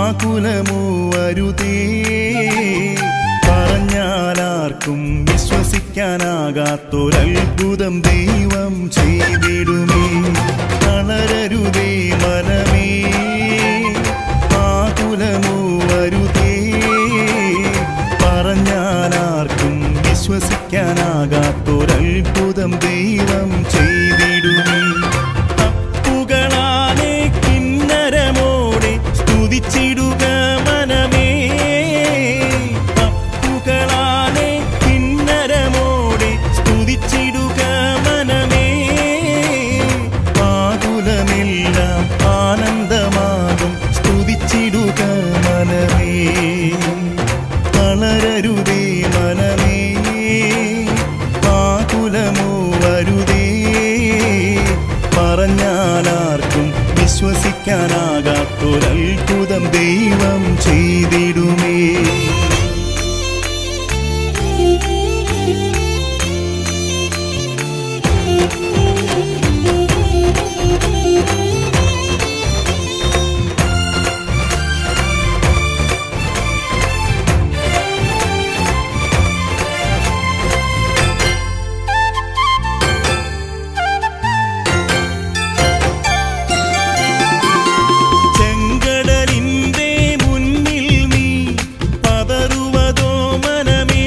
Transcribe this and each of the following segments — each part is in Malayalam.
ആകുലമോ അരുതേ പറഞ്ഞാലാർക്കും വിശ്വസിക്കാനാകാത്തൊരത്ഭുതം ദൈവം ചെയ്തിടുമേ തളരരുതേ മനമേ ആകുലമോ അരുതേ പറഞ്ഞാലാർക്കും വിശ്വസിക്കാനാകാത്തൊരത്ഭുതം ദൈവം ചെയ്തിടുമേ അപ്പുകളാലെ കിന്നരമോടെ സ്തുതിച്ചിടുക മനമേ അപ്പുകളാലെ കിന്നരമോടെ സ്തുതിച്ചിടുക മനമേ ആകുലമെല്ലാം ആനന്ദമാകും സ്തുതിച്ചിടുക മനമേ തളരരുതേ മനമേ ആകുലമോ വരുതേ പറഞ്ഞാലാർക്കും വിശ്വസിക്കാനാകാത്തൊരത്ഭുതം ദൈവം ചെയ്തിടുമേ ചെങ്കടലിന്റെ മുന്നിൽ നീ പതറുവതോ മനമേ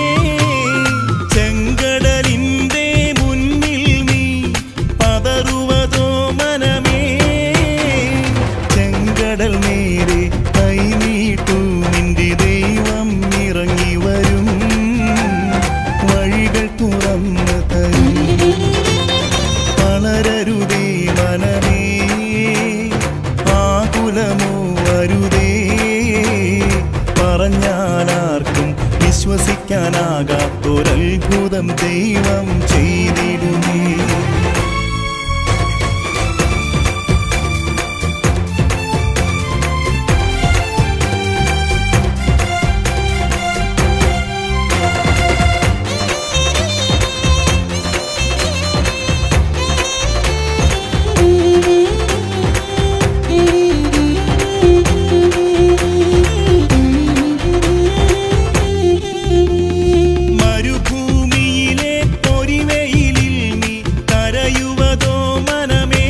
ചെങ്കടലിന്റെ മുന്നിൽ നീ പതറുവതോ മനമേ ചെങ്കടൽ നേരെ കൈനീട്ടു നിന്റെ ദൈവം ഇറങ്ങി വരും വഴികൾ തുറന്നു തരും തളരരുതേ മനമേ ആകുലമോ വരുതേ പറഞ്ഞാലാർക്കും വിശ്വസിക്കാനാകാത്തൊരത്ഭുതം ദൈവം ചെയ്തിടുമേ മരുഭൂമിയിലെ പൊരിവെയിലിൽ നീ കരയുവതോ മനമേ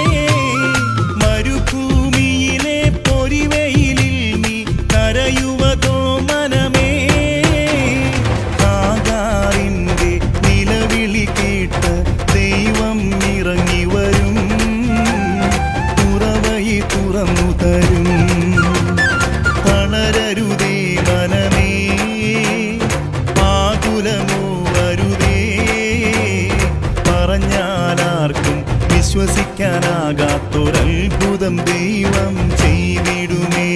മരുഭൂമിയിലെ പൊരിവെയിലിൽ നീ കരയുവതോ മനമേ ആകാറിന്റെ നിലവിളി കേട്ട് ദൈവം ഇറങ്ങി വരും തുറവയി തുറന്നു തരും തളരരുതേ മനമേ ആകുലമോ വരുതേ പറഞ്ഞാലാർക്കും വിശ്വസിക്കാനാകാത്തൊരത്ഭുതം ദൈവം ചെയ്തിടുമേ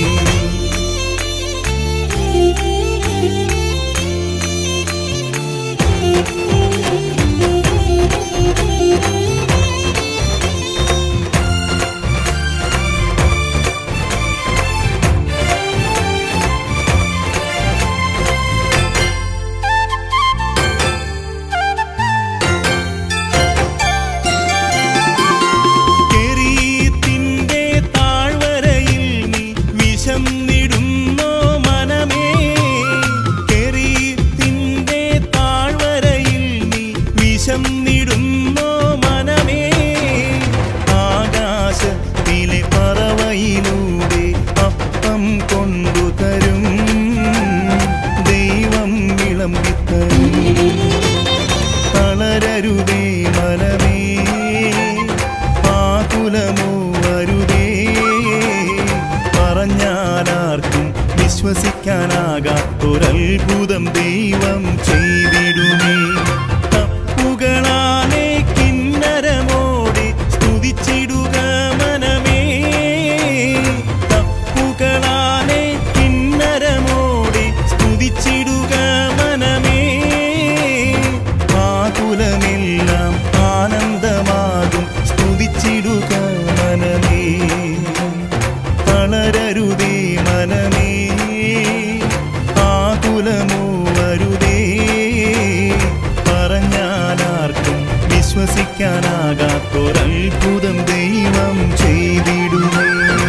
കെരീത്തിന്റെ താഴ്വരയിൽ നീ വിശന്നിടുന്നോ മനമേ കെരീത്തിന്റെ താഴ്വരയിൽ നീ വിശന്നിടുന്നോ മനമേ ആകാശത്തിലെ പറവയിലൂടെ അപ്പം കൊണ്ടു തരും ദൈവം വിളമ്പിത്തരും തളരരുതേ മനമേ ആകുലമോ വരുതേ പറഞ്ഞാലാർക്കും വിശ്വസിക്കാനാകാത്തൊരത്ഭുതം ദൈവം ചെയ്തിടുമേ തപ്പുകളാലെ കിന്നരമോടെ സ്തുതിച്ചിടുക മനമേ തപ്പുകളാലെ കിന്നരമോടെ സ്തുതിച്ചിടുക മനമേ ആകുലമെല്ലാം ആനന്ദമാകും സ്തുതിച്ചിടുക മനമേ തളരരുതേ മനമേ ആകുലമോ വരുതേ പറഞ്ഞാലാർക്കും വിശ്വസിക്കാനാകാത്തൊരത്ഭുതം ദൈവം ചെയ്തിടുമേ